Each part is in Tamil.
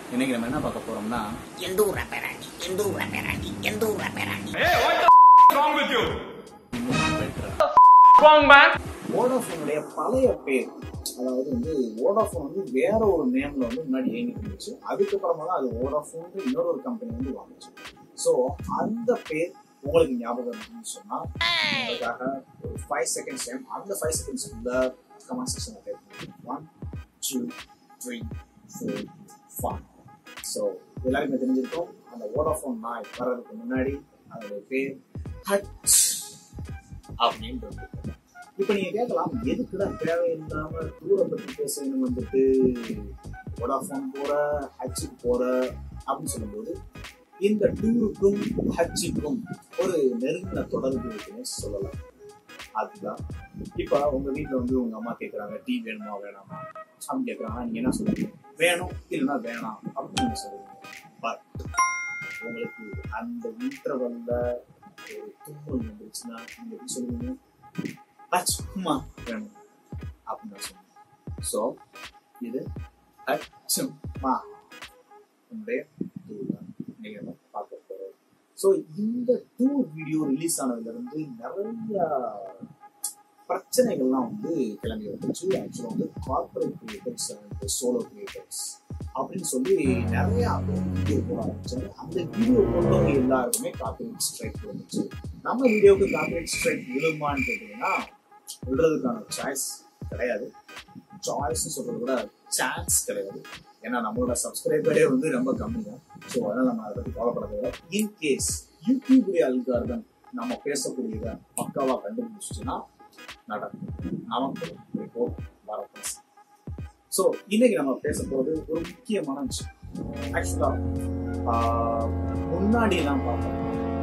இன்னைக்கு நம்ம என்ன பார்க்க போறோம்னா எந்த ஊர் பேராண்டி எந்த ஊர் பேராண்டி எந்த ஊர் பேராண்டி வோடாஃபோனுடைய பழைய பேர் அதாவது வந்து வோடாஃபோன் வந்து வேற ஒரு நேம்ல வந்து முன்னாடி இயங்கிட்டு இருந்துச்சு அதுக்கப்புறமா தான் அது வோடாஃபோன் இன்னொரு ஒரு கம்பெனி வந்து வாங்குச்சு ஸோ அந்த பேர் உங்களுக்கு ஞாபகம் இருக்குன்னு சொன்னா உங்களுக்காக ஒரு ஃபைவ் செகண்ட்ஸ் டைம் அந்த ஃபைவ் செகண்ட்ஸ் இந்த comment section type one two three four five so எல்லாருக்குமே தெரிஞ்சிருக்கும் அந்த வோடாஃபோன் நாய் வர்றதுக்கு முன்னாடி அதோட பேர் ஹச் அப்படின்றது இப்ப நீங்க கேட்கலாம் எதுக்குடா தேவையில்லாம டூரை பத்தி பேசணும் வந்துட்டு வோடாஃபோன் போற ஹச்சுக்கு போற அப்படின்னு சொல்லும்போது இந்த டூருக்கும் ஹச்சுக்கும் ஒரு நெருங்கின தொடர்பு இருக்குன்னு சொல்லலாம் அதுதான் இப்ப உங்க வீட்டுல வந்து உங்க அம்மா கேக்குறாங்க டீ வேணுமா வேணாமா அப்படின்னு கேக்குறாங்க நீங்க என்ன சொல்லுவீங்க வேணும் இல்லைன்னா வேணாம் அப்படின்னு நீங்க சொல்லுவீங்க பட் உங்களுக்கு அந்த இன்டர்வல்ல ஒரு தும்மல் வந்துருச்சுன்னா நீங்க எப்படி சொல்லுவீங்க அச்சுமா வேணும் அப்படின்னு நான் சொன்னேன் ஸோ இது அச்சுமா உங்களுடைய டூர் தான் நீங்க நம்ம பார்க்க போறோம் ஸோ இந்த டூர் வீடியோ ரிலீஸ் ஆனதுல இருந்து நிறைய பிரச்சனைகள்லாம் வந்து கிளம்பி வந்துச்சு ஆக்சுவலாக வந்து corporate creators and solo creators அப்படின்னு சொல்லி நிறைய வீடியோ போட ஆரம்பிச்சாங்க அந்த வீடியோ போட்டவங்க எல்லாருக்குமே காப்பிரைட் ஸ்ட்ரைக் வந்துச்சு நம்ம வீடியோவுக்கு காப்பிரைட் ஸ்ட்ரைக் விழுமான்னு கேட்டீங்கன்னா விடுறதுக்கான சாய்ஸ் கிடையாது சாய்ஸ் சொல்றத விட சான்ஸ் கிடையாது ஏன்னா நம்மளோட சப்ஸ்கிரைபரே வந்து ரொம்ப கம்மி தான் ஸோ அதனால நம்ம அதை பற்றி கவலைப்பட தேவை இன்கேஸ் யூடியூபுடைய அல்காரதம் நம்ம பேசக்கூடியதை பக்காவா கண்டுபிடிச்சிச்சுன்னா நடக்கும் நமக்கு இப்போ வரப்போம் ஸோ இன்னைக்கு நம்ம பேச போறது ஒரு முக்கியமான விஷயம் ஆக்சுவலா முன்னாடி எல்லாம் பார்த்தோம்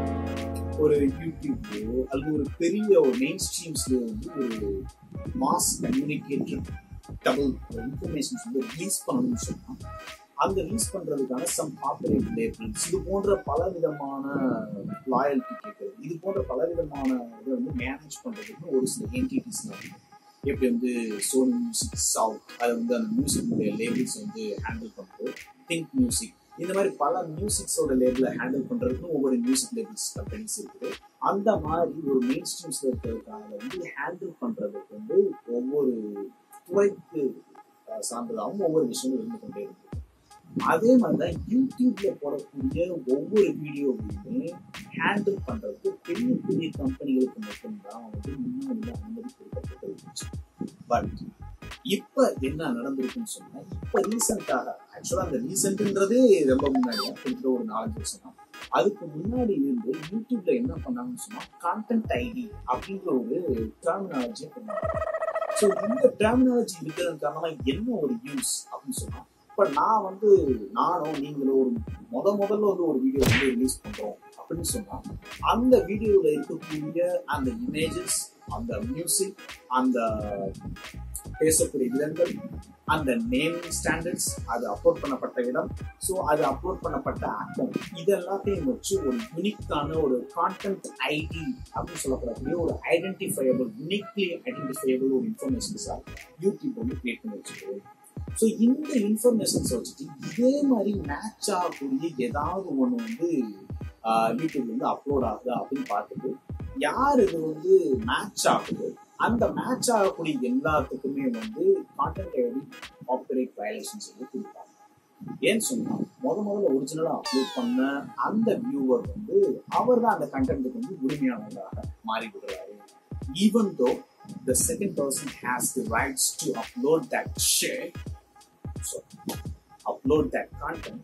ஒரு யூடியூப்லயோ அல்லது ஒரு பெரிய ஒரு மெயின் ஸ்ட்ரீம்ஸ்லயோ வந்து ஒரு மாஸ் கம்யூனிகேட்டட் டபுள் இன்ஃபர்மேஷன்ஸ் வந்து ரிலீஸ் பண்ணணும்னு சொன்னா அந்த ரிலீஸ் பண்றதுக்கான சம் பாப்புலேட் லேபிள்ஸ் இது போன்ற பல விதமான லாயல்ட்டி கேட்கறது இது போன்ற பல விதமான இதை வந்து மேனேஜ் பண்றதுக்கு ஒரு சில என்டிட்டிஸ் இருக்கு எப்படி வந்து சோனி மியூசிக் சவுத் அதை வந்து அந்த மியூசிக்குடைய லேபிள்ஸ் வந்து ஹேண்டில் பண்றது திங்க் மியூசிக் இந்த மாதிரி பல மியூசிக்ஸோட லேபிளை ஹேண்டில் பண்றதுக்கும் ஒவ்வொரு மியூசிக் லேபிள்ஸ் கம்பெனிஸ் இருக்குது அந்த மாதிரி ஒரு மெயின் ஸ்ட்ரீம்ஸ்ல இருக்கிறதுக்காக வந்து ஹேண்டில் பண்றதுக்கு வந்து ஒவ்வொரு துறைக்கு அஹ், சார்ந்ததாகவும் ஒவ்வொரு விஷயமும் இருந்து கொண்டே இருக்கு அதே மாதிரிதான் யூடியூப்ல போடக்கூடிய ஒவ்வொரு வீடியோவையுமே ஹேண்டில் பண்றதுக்கு பெரிய பெரிய கம்பெனிகளுக்கு மட்டும்தான் வந்து முன்னாடி அனுமதி கொடுக்கப்பட்டு இருந்துச்சு பட் இப்ப என்ன நடந்திருக்குன்னு சொன்னா இப்ப ரீசெண்டாக ஆக்சுவலா அந்த ரீசென்ட்ன்றதே ரொம்ப முன்னாடி கிட்டத்தட்ட ஒரு நாலஞ்சு வருஷம் தான் அதுக்கு முன்னாடி இருந்து யூடியூப்ல என்ன பண்ணாங்கன்னு சொன்னா கான்டென்ட் ஐடி அப்படின்ற ஒரு டெர்மினாலஜியை பண்ணாங்க ஸோ இந்த டெர்மினாலஜி இருக்கிறது காரணமா என்ன ஒரு யூஸ் அப்படின்னு சொன்னா இப்ப நான் வந்து நானும் நீங்களும் ஒரு முத முதல்ல வந்து ஒரு வீடியோ வந்து ரிலீஸ் பண்றோம் அப்படின்னு சொன்னா அந்த வீடியோல இருக்கக்கூடிய அந்த இமேஜஸ் அந்த மியூசிக் அந்த பேசக்கூடிய விதங்கள் அந்த நேமிங் ஸ்டாண்டர்ட்ஸ் அது அப்லோட் பண்ணப்பட்ட இடம் ஸோ அது அப்லோட் பண்ணப்பட்ட அக்கௌண்ட் இது எல்லாத்தையும் வச்சு ஒரு யூனிக்கான ஒரு கான்டென்ட் ஐடி அப்படின்னு சொல்லப்படக்கூடிய ஒரு ஐடென்டிஃபையபிள் யூனிக்லி ஐடென்டிஃபையபிள் ஒரு இன்ஃபர்மேஷன்ஸாக யூடியூப் வந்து கிரியேட் பண்ணி வச்சுருக்கோம் ஸோ இந்த இன்ஃபர்மேஷன்ஸை வச்சுட்டு இதே மாதிரி மேட்ச் ஆகக்கூடிய ஏதாவது ஒன்று வந்து யூடியூப்ல வந்து அப்லோட் ஆகுது அப்படின்னு பார்த்துட்டு யார் இது வந்து மேட்ச் ஆகுது அந்த மேட்ச் ஆகக்கூடிய எல்லாத்துக்குமே வந்து கான்டென்ட் ஐடி காப்பிரைட் வயலேஷன்ஸ் வந்து கொடுப்பாங்க ஏன்னு சொன்னா முத முதல்ல ஒரிஜினலா அப்லோட் பண்ண அந்த வியூவர் வந்து அவர் தான் அந்த கண்டென்ட்டுக்கு வந்து உரிமையானவராக மாறி விடுறாரு even though the second person has the rights to upload that shit so upload that content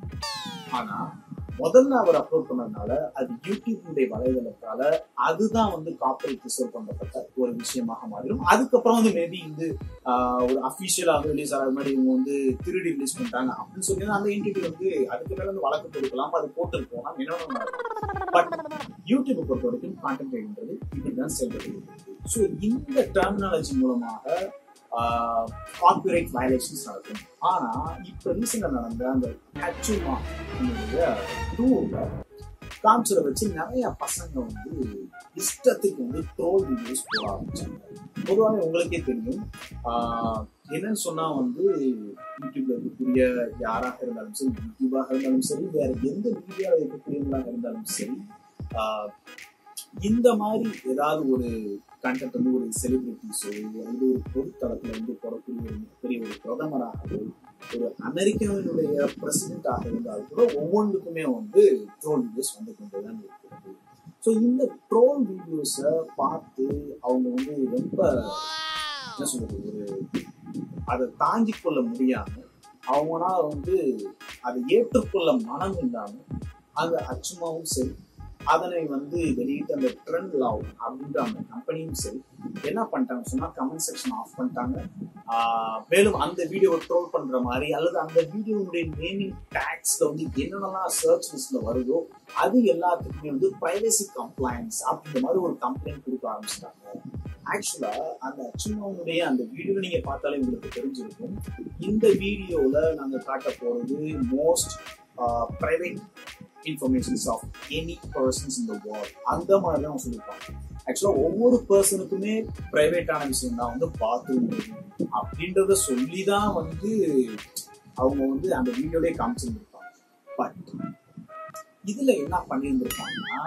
ஆனா முதல்ல அவர் அப்லோட் பண்ணதுனால அது யூடியூபுடைய வலைதளத்தால அதுதான் வந்து காப்பரேட் ரிசர்வ் பண்ணப்பட்ட ஒரு விஷயமாக மாறிடும் அதுக்கப்புறம் வந்து மேபி வந்து ஆஹ், ஒரு அபிஷியலா வந்து ரிலீஸ் ஆகிற மாதிரி இவங்க வந்து திருடி ரிலீஸ் பண்ணிட்டாங்க அப்படின்னு சொல்லி அந்த என்டிட்டி வந்து அதுக்கு மேல வந்து வழக்கு கொடுக்கலாம் அது போட்டு போகலாம் என்ன பட் யூடியூப் பொறுத்த வரைக்கும் கான்டென்ட் ரைடிங்கிறது இப்படிதான் செயல்படுகிறது ஸோ இந்த டெர்மினாலஜி மூலமாக காப்பிரைட் வயலேஷன்ஸ் நடக்கும் ஆனா இப்ப ரீசெண்டா நடந்த அந்த ஹச்சுமா டூர்ல காமிச்சதை வச்சு நிறைய பசங்க வந்து இஷ்டத்துக்கு வந்து ட்ரோல் வீடியோஸ் போட ஆரம்பிச்சாங்க பொதுவாக உங்களுக்கே தெரியும் என்னன்னு சொன்னா வந்து யூடியூப்ல இருக்கக்கூடிய யாராக இருந்தாலும் சரி யூடியூபாக இருந்தாலும் சரி வேற எந்த மீடியாவில் இருக்கக்கூடியவங்களாக இருந்தாலும் சரி ஆஹ், இந்த மாதிரி ஏதாவது ஒரு கண்டென்ட் வந்து ஒரு செலிபிரிட்டிஸோ அல்லது ஒரு பொதுத்தளத்துல வந்து போடக்கூடிய ஒரு பெரிய ஒரு பிரதமராகவோ ஒரு அமெரிக்காவினுடைய பிரசிடென்டாக இருந்தால் கூட ஒவ்வொன்றுக்குமே வந்து ட்ரோல் வீடியோஸ் வந்து கொண்டு தான் இருக்கிறது ஸோ இந்த ட்ரோல் வீடியோஸை பார்த்து அவங்க வந்து ரொம்ப என்ன சொல்றது ஒரு அதை தாங்கிக் கொள்ள முடியாம அவங்கனா வந்து அதை ஏற்றுக்கொள்ள மனம் இல்லாம அந்த அச்சுமாவும் சரி அதனை வந்து வெளியிட்டு அந்த ட்ரெண்ட் லாவ் அப்படின்ற அந்த கம்பெனியும் சரி என்ன பண்ணிட்டாங்க சொன்னா கமெண்ட் செக்ஷன் ஆஃப் பண்ணிட்டாங்க ஆஹ் மேலும் அந்த வீடியோவை ட்ரோல் பண்ற மாதிரி அல்லது அந்த வீடியோவுடைய நேமிங் டேக்ஸ்ல வந்து என்னென்னலாம் சர்ச் லிஸ்ட்ல வருதோ அது எல்லாத்துக்குமே வந்து பிரைவசி கம்ப்ளைண்ட்ஸ் அப்படின்ற மாதிரி ஒரு கம்ப்ளைண்ட் கொடுக்க ஆரம்பிச்சிட்டாங்க ஆக்சுவலா அந்த அச்சுமாவுடைய அந்த வீடியோ நீங்க பார்த்தாலே உங்களுக்கு தெரிஞ்சிருக்கும் இந்த வீடியோல நாங்க காட்ட போறது most private informations of any persons இந்த வேர்ல்ட் அந்த மாதிரி தான் சொல்லியிருப்பாங்க ஆக்சுவலா ஒவ்வொரு பர்சனுக்குமே பிரைவேட்டான விஷயம் தான் வந்து பாத்ரூம் அப்படின்றத சொல்லி தான் வந்து அவங்க வந்து அந்த வீடியோலயே காமிச்சிருந்திருப்பாங்க பட் இதுல என்ன பண்ணியிருந்திருக்காங்கன்னா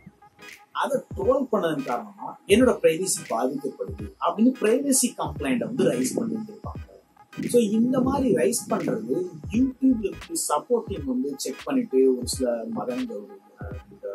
அதை ட்ரோல் பண்ணதன் காரணமா என்னோட பிரைவசி பாதிக்கப்படுது அப்படின்னு பிரைவசி கம்ப்ளைண்ட் வந்து ரைஸ் பண்ணியிருந்திருப்பாங்க ஸோ இந்த மாதிரி ரைஸ் பண்றது யூடியூப்ல சப்போர்ட்டிங் வந்து செக் பண்ணிட்டு ஒரு சில மதங்கள் அஹ், இந்த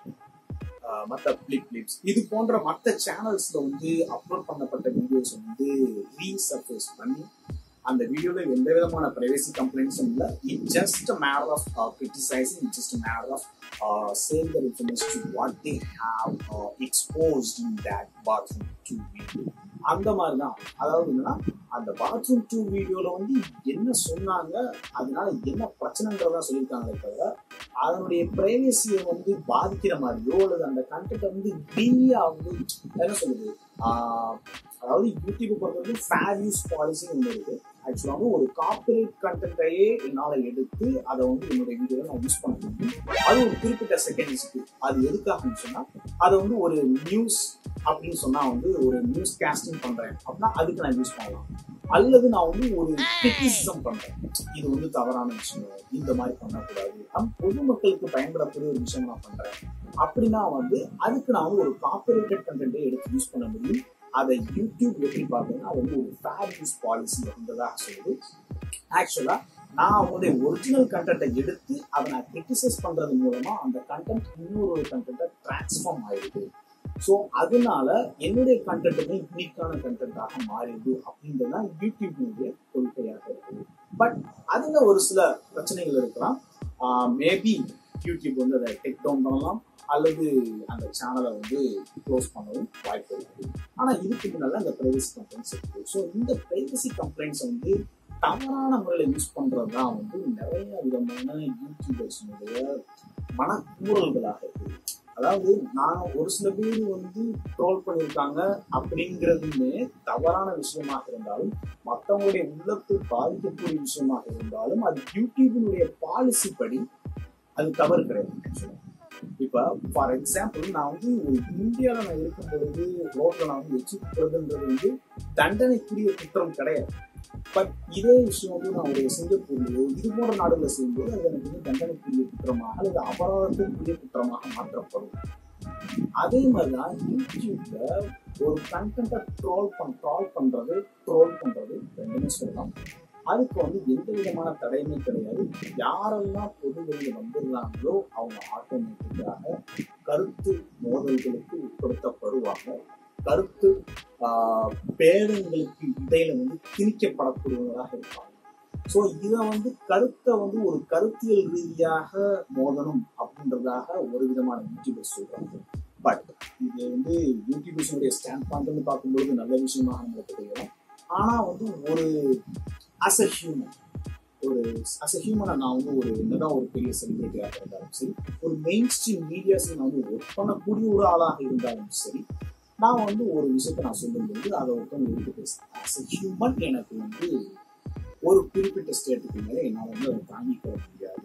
அஹ், மத்த பிளிப் கிளிப்ஸ் இது போன்ற மற்ற சேனல்ஸ்ல வந்து அப்லோட் பண்ணப்பட்ட வீடியோஸ் வந்து ரீசர்ஃபேஸ் பண்ணி அந்த வீடியோல எந்த விதமான பிரைவசி கம்ப்ளைண்ட்ஸும் இல்லை it just matter of criticising it just matter of save their information what they have exposed in that bathroom to video அந்த மாதிரி தான் அதாவது என்னன்னா அந்த பாத்ரூம் டூ வீடியோல வந்து என்ன சொன்னாங்க அதனால என்ன பிரச்சனைன்றதா சொல்லியிருக்காங்களே தவிர அதனுடைய பிரைவசியை வந்து பாதிக்கிற மாதிரியோ அல்லது அந்த கண்டென்ட்டை வந்து டெய்லியா வந்து என்ன சொல்லுது ஆஹ் அதாவது யூடியூப் பொறுத்தவரைக்கும் ஃபேர் யூஸ் பாலிசின்னு ஒன்று இருக்கு ஆக்சுவலாக வந்து ஒரு காப்பிரைட் கண்டென்ட்டையே என்னால் எடுத்து அதை வந்து என்னுடைய வீடியோவில் நான் யூஸ் பண்ண முடியும் அது ஒரு குறிப்பிட்ட செகண்ட்ஸ்க்கு அது எதுக்காகன்னு சொன்னால் அதை வந்து ஒரு நியூஸ் அப்படின்னு சொன்னா வந்து ஒரு நியூஸ் கேஸ்டிங் பண்றேன் அப்படின்னா அதுக்கு நான் யூஸ் பண்ணலாம் அல்லது நான் வந்து ஒரு கிரிட்டிசிசம் பண்றேன் இது வந்து தவறான விஷயம் இந்த மாதிரி பண்ணக்கூடாது நம் பொதுமக்களுக்கு பயன்படக்கூடிய ஒரு விஷயம் நான் பண்றேன் அப்படின்னா வந்து அதுக்கு நான் வந்து ஒரு காப்பிரைட்டட் கண்டென்ட்டை எடுத்து யூஸ் பண்ண முடியும் அதை யூடியூப் எப்படி பார்த்தீங்கன்னா அது வந்து ஒரு ஃபேர் யூஸ் பாலிசி இருந்ததாக சொல்லுது ஆக்சுவலா நான் அவங்களுடைய ஒரிஜினல் கண்டென்ட்டை எடுத்து அதை நான் கிரிட்டிசைஸ் பண்றது மூலமா அந்த கண்டென்ட் இன்னொரு ஒரு கண்டென்ட்டை டிரான்ஸ்ஃபார்ம் ஆயிடுது ஸோ அதனால என்னுடைய கண்டென்ட்டுமே யூனிக்கான கண்டென்ட்டாக மாறிடுது அப்படின்றது தான் யூடியூபினுடைய கொள்கையாக இருக்குது பட் அதுல ஒரு சில பிரச்சனைகள் இருக்கலாம் மேபி யூடியூப் வந்து அதை டெக் டவுன் பண்ணலாம் அல்லது அந்த சேனலை வந்து க்ளோஸ் பண்ணவும் வாய்ப்பு இருக்குது ஆனா இதுக்கு முன்னால அந்த பிரைவசி கம்ப்ளைண்ட்ஸ் இருக்கு ஸோ இந்த பிரைவசி கம்ப்ளைண்ட்ஸ் வந்து தவறான முறையில் யூஸ் பண்றது தான் வந்து நிறைய விதமான யூடியூபர்ஸினுடைய மனக்கூறல்களாக இருக்குது அதாவது நான் ஒரு சில பேர் வந்து ட்ரோல் பண்ணியிருக்காங்க அப்படிங்கிறதுமே தவறான விஷயமாக இருந்தாலும் மற்றவங்களுடைய உள்ளத்தை பாதிக்கக்கூடிய விஷயமாக இருந்தாலும் அது யூடியூபினுடைய பாலிசி படி அது தவறு கிடையாது ஆக்சுவலா இப்ப ஃபார் எக்ஸாம்பிள் நான் வந்து ஒரு இந்தியாவில் நான் இருக்கும் பொழுது ரோட்ல நான் வந்து எச்சு குத்துறதுன்றது வந்து தண்டனைக்குரிய குற்றம் கிடையாது பட் இதே விஷயம் வந்து நான் ஒரு சிங்கப்பூர்லயோ இது போன்ற நாடுகளை செய்யும்போது அது எனக்கு வந்து தண்டனைக்குரிய குற்றமாக அல்லது அபராதத்திற்குரிய குற்றமாக மாற்றப்படும் அதே மாதிரிதான் யூடியூப்ல ஒரு கண்டென்ட்டை ட்ரோல் பண் ட்ரால் பண்றது ட்ரோல் பண்றது ரெண்டுமே சொல்லலாம் அதுக்கு வந்து எந்த விதமான தடையுமே கிடையாது யாரெல்லாம் பொது வெளியில் வந்துடுறாங்களோ அவங்க ஆட்டோமேட்டிக்காக கருத்து மோதல்களுக்கு உட்படுத்தப்படுவாங்க கருத்து ஆஹ், பேதங்களுக்கு இடையில வந்து திணிக்கப்படக்கூடியவங்களாக இருப்பாங்க ஸோ இதை வந்து கருத்தை வந்து ஒரு கருத்தியல் ரீதியாக மோதணும் அப்படின்றதாக ஒரு விதமான யூடியூபர்ஸ் சொல்றாங்க பட் இது வந்து யூடியூபர்ஸுடைய ஸ்டாண்ட் பாயிண்ட் பார்க்கும்பொழுது நல்ல விஷயமாக நம்மளுக்கு தெரியலாம் ஆனா வந்து ஒரு அஸ் அ ஹியூமன் ஒரு அஸ் அ ஹியூமனை நான் வந்து ஒரு என்னதான் ஒரு பெரிய செலிபிரிட்டியாக இருந்தாலும் சரி ஒரு மெயின் ஸ்ட்ரீம் மீடியாஸ் நான் வந்து ஒர்க் பண்ணக்கூடிய ஒரு ஆளாக இருந்தாலும் சரி நான் வந்து ஒரு விஷயத்த நான் சொல்லும்போது அதை ஒருத்தவங்க எடுத்து பேசுறேன் அஸ் அ ஹியூமன் எனக்கு வந்து ஒரு குறிப்பிட்ட ஸ்டேட்டுக்கு மேலே என்னால் வந்து அதை தாங்கிக்க முடியாது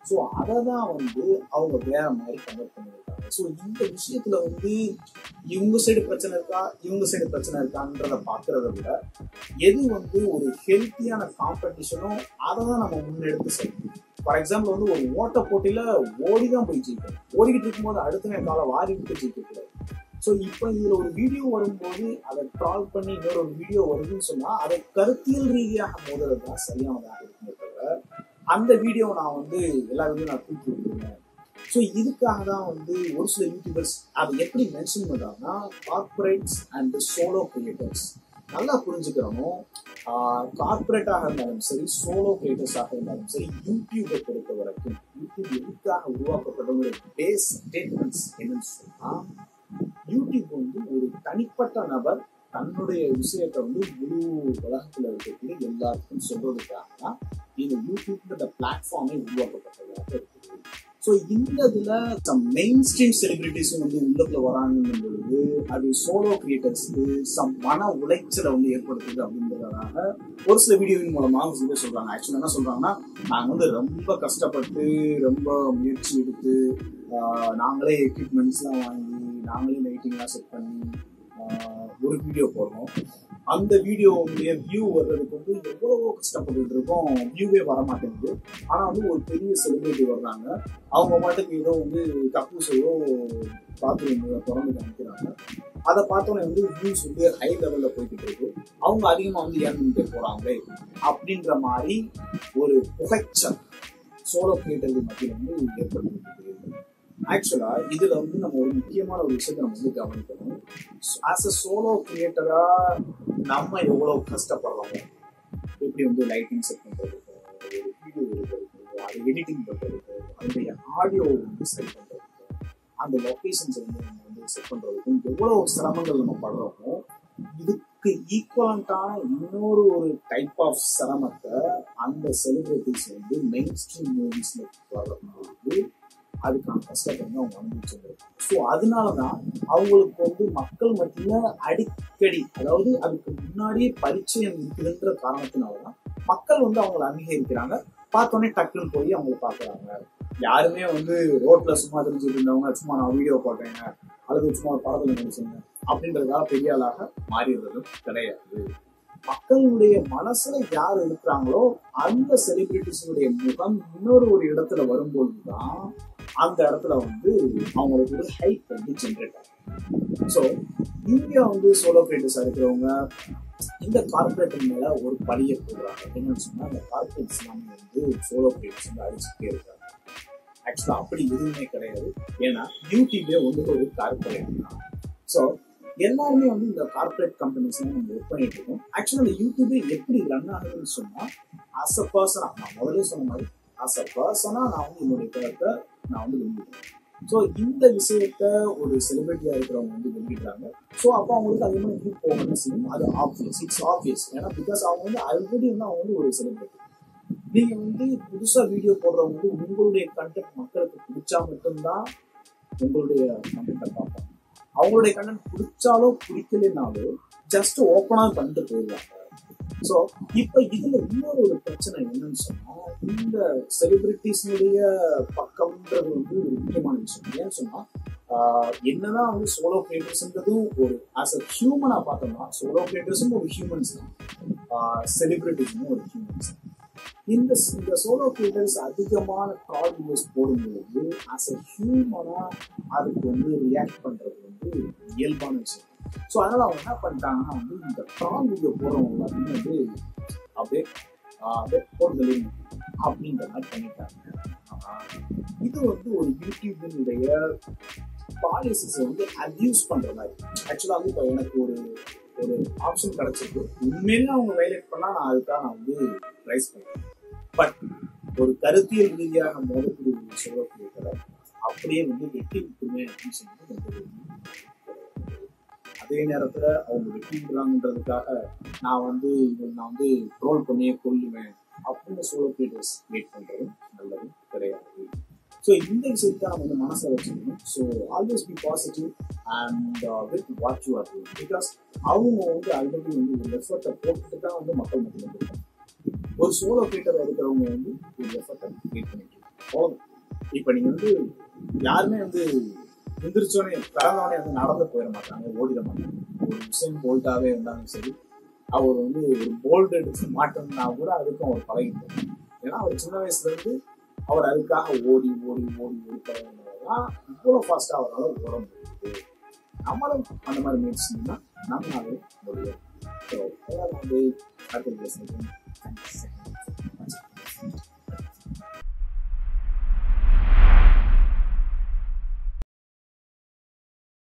ஸோ அதை தான் வந்து அவங்க வேற மாதிரி கன்வெர்ட் பண்ணியிருக்காங்க ஸோ இந்த விஷயத்துல வந்து இவங்க சைடு பிரச்சனை இருக்கா இவங்க சைடு பிரச்சனை இருக்கான்றத பார்க்கறத விட எது வந்து ஒரு ஹெல்த்தியான காம்படிஷனோ அதை தான் நம்ம முன்னெடுத்து செய்யணும் ஃபார் எக்ஸாம்பிள் வந்து ஒரு ஓட்ட போட்டியில ஓடி தான் போய் ஜெயிக்கணும் ஓடிக்கிட்டு இருக்கும்போது அடுத்த நேரம் காலை வாரி விட்டு ஜெயிக்கக்கூடாது ஸோ இப்போ இதுல ஒரு வீடியோ வரும்போது அதை ட்ரால் பண்ணி இன்னொரு ஒரு வீடியோ வருதுன்னு சொன்னா அதை கருத்தியல் ரீதியாக மோதுறது தான் சரியானதாக இருக்குமே தவிர அந்த வீடியோ நான் வந்து எல்லா வீடியோ நான் தூக்கி விட்டுருவேன் ஸோ இதுக்காக தான் வந்து ஒரு சில யூடியூபர்ஸ் அதை எப்படி மென்ஷன் பண்றாங்கன்னா கார்பரேட்ஸ் அண்ட் சோலோ கிரியேட்டர்ஸ் நல்லா புரிஞ்சுக்கிறணும் கார்பரேட்டாக இருந்தாலும் சரி சோலோ கிரியேட்டர்ஸாக இருந்தாலும் சரி யூடியூபை பொறுத்த வரைக்கும் யூடியூப் எதுக்காக உருவாக்கப்பட்ட பேஸ் ஸ்டேட்மெண்ட்ஸ் என்னன்னு சொன்னா யூடியூப் வந்து ஒரு தனிப்பட்ட நபர் தன்னுடைய விஷயத்தை வந்து முழு உலகத்துல இருக்கக்கூடிய எல்லாருக்கும் சொல்றதுக்காக தான் இந்த யூடியூப்ன்ற பிளாட்ஃபார்மே உருவாக்கப்பட்டதாக இருக்குது ஸோ இந்த இதுல சம் மெயின் ஸ்ட்ரீம் செலிபிரிட்டிஸும் வந்து உள்ளுக்குள்ள வராங்கன்னும் பொழுது அது சோலோ கிரியேட்டர்ஸ்க்கு சம் மன உளைச்சலை வந்து ஏற்படுத்துது அப்படின்றதுனால ஒரு சில வீடியோவின் மூலமாக சொல்லி சொல்றாங்க ஆக்சுவலி என்ன சொல்றாங்கன்னா நாங்க வந்து ரொம்ப கஷ்டப்பட்டு ரொம்ப முயற்சி எடுத்து ஆஹ், நாங்களே எக்யூப்மெண்ட்ஸ்லாம் வாங்கி நாங்களே லைட்டிங்லாம் செட் பண்ணி ஆஹ், ஒரு வீடியோ போடுறோம் அந்த வீடியோவுடைய வியூ வர்றதுக்கு வந்து எவ்வளவோ கஷ்டப்பட்டுட்டு இருக்கோம் வியூவே வர மாட்டேங்குது ஆனா வந்து ஒரு பெரிய செலிபிரிட்டி வர்றாங்க அவங்க பாட்டுக்கு ஏதோ வந்து கக்கூஸ் ஏதோ பாத்ரூம் திறந்து காமிக்கிறாங்க அதை பார்த்தோன்னே வந்து வியூஸ் வந்து ஹை லெவல்ல போய்கிட்டு இருக்கு அவங்க அதிகமா வந்து ஏர்னிட்டு போறாங்களே அப்படின்ற மாதிரி ஒரு புகைச்சல் சோலோ கிரியேட்டர்கள் மத்தியில் வந்து ஏற்படுத்திட்டு ஆக்சுவலா இதுல வந்து நம்ம ஒரு முக்கியமான ஒரு விஷயத்தை நம்ம வந்து கவனிக்கணும் ஆஸ் அ சோலோ கிரியேட்டரா நம்ம எவ்வளவு கஷ்டப்படுறோமோ எப்படி வந்து லைட்டிங் செட் பண்றதுக்கும் ஒரு வீடியோ எடுக்கிறதுக்கும் அது எடிட்டிங் பண்றதுக்கும் அதனுடைய ஆடியோ வந்து செட் பண்றதுக்கும் அந்த லொக்கேஷன்ஸ் வந்து நம்ம வந்து செட் பண்றதுக்கும் எவ்வளவு சிரமங்கள் நம்ம படுறோமோ இதுக்கு ஈக்குவலண்டான இன்னொரு ஒரு டைப் ஆஃப் சிரமத்தை அந்த செலிபிரிட்டிஸ் வந்து மெயின் ஸ்ட்ரீம் மூவிஸ்ல வர்றதுக்கு அதுக்கான கஷ்டத்தை வந்து அவங்க அனுபவிச்சிருக்காங்க ஸோ அதனாலதான் அவங்களுக்கு வந்து மக்கள் மத்தியில அடிக்கடி அதாவது அதுக்கு முன்னாடியே பரிச்சயம் இருக்குதுன்ற காரணத்தினாலதான் மக்கள் வந்து அவங்களை அங்கீகரிக்கிறாங்க பார்த்தோன்னே டக்குன்னு போய் அவங்களை பாக்குறாங்க யாருமே வந்து ரோட்ல சும்மா தெரிஞ்சுட்டு இருந்தவங்க சும்மா நான் வீடியோ போட்டேங்க அல்லது சும்மா ஒரு படத்துல நடிச்சேங்க அப்படின்றதுக்காக பெரிய ஆளாக மாறிடுறதும் கிடையாது மக்களுடைய மனசுல யார் இருக்கிறாங்களோ அந்த செலிபிரிட்டிஸுடைய முகம் இன்னொரு ஒரு இடத்துல வரும்பொழுதுதான் அந்த இடத்துல வந்து அவங்களுக்கு ஒரு ஹைப் வந்து ஜென்ரேட் ஆகும் ஸோ இந்தியா வந்து சோலோ கிரியேட்டர்ஸா இருக்கிறவங்க இந்த கார்பரேட் மேல ஒரு பழிய போடுறாங்க என்னன்னு சொன்னா அந்த கார்பரேட்ஸ் எல்லாமே வந்து சோலோ கிரியேட்டர்ஸ் வந்து அடிச்சுட்டே இருக்காங்க ஆக்சுவலா அப்படி எதுவுமே கிடையாது ஏன்னா யூடியூபே வந்து ஒரு கார்பரேட் தான் ஸோ எல்லாருமே வந்து இந்த கார்பரேட் கம்பெனிஸ் நம்ம ஒர்க் பண்ணிட்டு இருக்கோம் ஆக்சுவலா இந்த யூடியூபே எப்படி ரன் ஆகுதுன்னு சொன்னா அஸ் அ பர்சனா நான் முதல்ல சொன்ன மாதிரி அஸ் அ பர்சனா நான் வந்து என்னுடைய கருத்தை நான் வந்து வெளியிடுறேன் ஸோ இந்த விஷயத்த ஒரு செலிபிரிட்டியா இருக்கிறவங்க வந்து வெளியிடுறாங்க ஸோ அப்போ அவங்களுக்கு அதே மாதிரி வியூ போகணும்னு செய்யும் அது ஆப்வியஸ் இட்ஸ் ஆப்வியஸ் ஏன்னா பிகாஸ் அவங்க வந்து ஆல்ரெடி வந்து அவங்க வந்து ஒரு செலிபிரிட்டி நீங்க வந்து புதுசா வீடியோ போடுறவங்க வந்து உங்களுடைய கண்டென்ட் மக்களுக்கு பிடிச்சா மட்டும்தான் உங்களுடைய கண்டென்ட்டை பார்ப்பாங்க அவங்களுடைய கண்டென்ட் பிடிச்சாலோ பிடிக்கலனாலோ ஜஸ்ட் ஓப்பனா பண்ணிட்டு போயிடுவாங்க ஸோ இப்போ இதுல இன்னொரு ஒரு பிரச்சனை என்னன்னு சொன்னா இந்த செலிபிரிட்டிஸ்னுடைய பக்கம்ன்றது வந்து ஒரு முக்கியமான விஷயம் ஏன்னு சொன்னா ஆஹ் என்னதான் வந்து சோலோ கிரியேட்டர்ஸ்ன்றதும் ஒரு ஆஸ் அ ஹியூமனா பார்த்தோம்னா சோலோ கிரியேட்டர்ஸும் ஒரு ஹியூமன்ஸ் தான் செலிபிரிட்டிஸும் ஒரு ஹியூமன்ஸ் தான் இந்த இந்த சோலோ கிரியேட்டர்ஸ் அதிகமான ட்ரால் வீடியோஸ் போடும்போது ஆஸ் அ ஹியூமனா அதுக்கு வந்து ரியாக்ட் பண்றது வந்து இயல்பான விஷயம் ஸோ அதனால அவங்க என்ன பண்ணிட்டாங்கன்னா வந்து இந்த ட்ரால் வீடியோ போடுறவங்க எல்லாருமே வந்து அப்படியே ஆஹ் அப்படியே போடுதலே அப்படின்ற மாதிரி பண்ணிட்டாங்க ஆனா, இது வந்து ஒரு யூடியூபினுடைய பாலிசிஸ் வந்து அப்யூஸ் பண்ற மாதிரி ஆக்சுவலா வந்து இப்போ எனக்கு ஒரு ஒரு ஆப்ஷன் கிடைச்சிருக்கு உண்மையிலே அவங்க வயலேட் பண்ணா நான் அதுக்காக நான் வந்து ரைஸ் பண்ணுவேன் பட் ஒரு கருத்தியல் ரீதியாக மோதக்கூடிய ஒரு சொல்லக்கூடிய அப்படியே வந்து வெட்டி விட்டுமே அப்படின்னு சொல்லிட்டு கொஞ்சம் அதே நேரத்துல அவங்க வெட்டின்றாங்கன்றதுக்காக நான் வந்து இவங்க நான் வந்து ட்ரோல் பண்ணியே கொல்லுவேன் அப்படின்னு சோலோ கிரியேட்டர்ஸ் வெயிட் பண்றதும் நல்லது கிடையாது ஸோ இந்த விஷயத்தை நம்ம வந்து மனசில் வச்சுக்கணும் so always be positive and with what you are doing because அவங்க வந்து ஆல்ரெடி வந்து ஒரு எஃபர்ட்டை போட்டுட்டு தான் வந்து மக்கள் மத்தியில் இருக்காங்க ஒரு சோலோ கிரியேட்டர் இருக்கிறவங்க வந்து ஒரு எஃபர்ட்டை கிரியேட் பண்ணிட்டு இருக்காங்க அவ்வளவுதான் இப்ப நீங்க வந்து யாருமே வந்து எந்திரிச்சோடனே பிறந்தவனே வந்து நடந்து போயிட மாட்டாங்க ஓடிட மாட்டாங்க ஒரு உசைன் போல்ட்டாவே இருந்தாலும் சரி அவர் வந்து ஒரு போல்ட் எடுத்து மாட்டோம்னா கூட அதுக்கும் அவர் பழகிட்டார் ஏன்னா அவர் சின்ன வயசுல இருந்து அவர் அதுக்காக ஓடி ஓடி ஓடி ஓடி பழகினதான் இவ்வளவு ஃபாஸ்டா அவரால் ஓட முடியுது நம்மளும் அந்த மாதிரி முயற்சி நம்மளாலே முடியும் ஸோ வந்து அடுத்த பேசுறது தேங்க்ஸ்